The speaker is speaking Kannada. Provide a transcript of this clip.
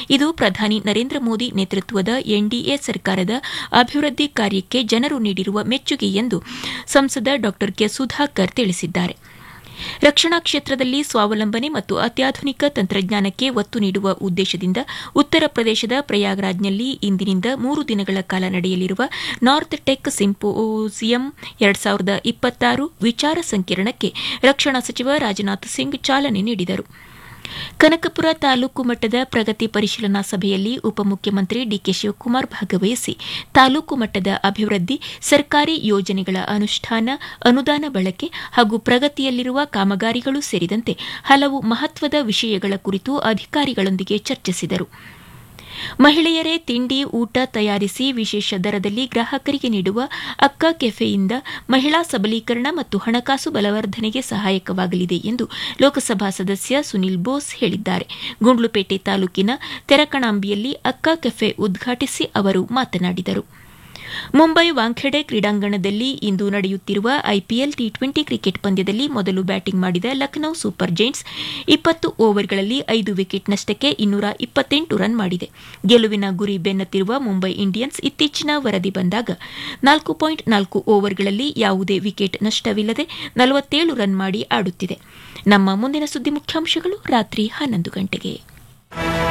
ಇದು ಪ್ರಧಾನಿ ನರೇಂದ್ರ ಮೋದಿ ನೇತೃತ್ವದ ಎನ್ಡಿಎ ಸರ್ಕಾರದ ಅಭಿವೃದ್ಧಿ ಕಾರ್ಯಕ್ಕೆ ಜನರು ನೀಡಿರುವ ಮೆಚ್ಚುಗೆ ಎಂದು ಸಂಸದ ಡಾ ಕೆ ಸುಧಾಕರ್ ತಿಳಿಸಿದ್ದಾರೆ ರಕ್ಷಣಾ ಕ್ಷೇತ್ರದಲ್ಲಿ ಸ್ವಾವಲಂಬನೆ ಮತ್ತು ಅತ್ಯಾಧುನಿಕ ತಂತ್ರಜ್ಞಾನಕ್ಕೆ ಒತ್ತು ನೀಡುವ ಉದ್ದೇಶದಿಂದ ಉತ್ತರ ಪ್ರದೇಶದ ಪ್ರಯಾಗ್ರಾಜ್ನಲ್ಲಿ ಇಂದಿನಿಂದ ಮೂರು ದಿನಗಳ ಕಾಲ ನಡೆಯಲಿರುವ ನಾರ್ತ್ ಟೆಕ್ ಸಿಂಪೋಸಿಯಂ ಎರಡ್ ಸಾವಿರದ ಇಪ್ಪತ್ತಾರು ವಿಚಾರ ಸಂಕಿರಣಕ್ಕೆ ರಕ್ಷಣಾ ಸಚಿವ ರಾಜನಾಥ್ ಸಿಂಗ್ ಚಾಲನೆ ನೀಡಿದರು ಕನಕಪುರ ತಾಲೂಕು ಮಟ್ಟದ ಪ್ರಗತಿ ಪರಿಶೀಲನಾ ಸಭೆಯಲ್ಲಿ ಉಪಮುಖ್ಯಮಂತ್ರಿ ಡಿಕೆ ಶಿವಕುಮಾರ್ ಭಾಗವಹಿಸಿ ತಾಲೂಕು ಮಟ್ಟದ ಅಭಿವೃದ್ಧಿ ಸರ್ಕಾರಿ ಯೋಜನೆಗಳ ಅನುಷ್ಠಾನ ಅನುದಾನ ಬಳಕೆ ಹಾಗೂ ಪ್ರಗತಿಯಲ್ಲಿರುವ ಕಾಮಗಾರಿಗಳು ಸೇರಿದಂತೆ ಹಲವು ಮಹತ್ವದ ವಿಷಯಗಳ ಕುರಿತು ಅಧಿಕಾರಿಗಳೊಂದಿಗೆ ಚರ್ಚಿಸಿದರು ಮಹಿಳೆಯರೇ ತಿಂಡಿ ಊಟ ತಯಾರಿಸಿ ವಿಶೇಷ ದರದಲ್ಲಿ ಗ್ರಾಹಕರಿಗೆ ನೀಡುವ ಅಕ್ಕ ಕೆಫೆಯಿಂದ ಮಹಿಳಾ ಸಬಲೀಕರಣ ಮತ್ತು ಹಣಕಾಸು ಬಲವರ್ಧನೆಗೆ ಸಹಾಯಕವಾಗಲಿದೆ ಎಂದು ಲೋಕಸಭಾ ಸದಸ್ಯ ಸುನಿಲ್ ಬೋಸ್ ಹೇಳಿದ್ದಾರೆ ಗುಂಡ್ಲುಪೇಟೆ ತಾಲೂಕಿನ ತೆರಕಣಾಂಬಿಯಲ್ಲಿ ಅಕ್ಕ ಕೆಫೆ ಉದ್ಘಾಟಿಸಿ ಅವರು ಮಾತನಾಡಿದರು ಮುಂಬೈ ವಾಂಖೆಡೆ ಕ್ರೀಡಾಂಗಣದಲ್ಲಿ ಇಂದು ನಡೆಯುತ್ತಿರುವ ಐಪಿಎಲ್ ಟಿ ಟ್ವೆಂಟಿ ಕ್ರಿಕೆಟ್ ಪಂದ್ಯದಲ್ಲಿ ಮೊದಲು ಬ್ಯಾಟಿಂಗ್ ಮಾಡಿದ ಲಖನೌ ಸೂಪರ್ ಜೈಂಟ್ಸ್ ಇಪ್ಪತ್ತು ಓವರ್ಗಳಲ್ಲಿ ಐದು ವಿಕೆಟ್ ನಷ್ಟಕ್ಕೆ ಇನ್ನೂರ ಇಪ್ಪತ್ತೆಂಟು ರನ್ ಮಾಡಿದೆ ಗೆಲುವಿನ ಗುರಿ ಬೆನ್ನತ್ತಿರುವ ಮುಂಬೈ ಇಂಡಿಯನ್ಸ್ ಇತ್ತೀಚಿನ ವರದಿ ಬಂದಾಗ ನಾಲ್ಕು ಪಾಯಿಂಟ್ ನಾಲ್ಕು ಓವರ್ಗಳಲ್ಲಿ ಯಾವುದೇ ವಿಕೆಟ್ ನಷ್ಟವಿಲ್ಲದೆ ನಲವತ್ತೇಳು ರನ್ ಮಾಡಿ ಆಡುತ್ತಿದೆ ನಮ್ಮ ಮುಂದಿನ ಸುದ್ದಿ ಮುಖ್ಯಾಂಶಗಳು ರಾತ್ರಿ ಹನ್ನೊಂದು ಗಂಟೆಗೆ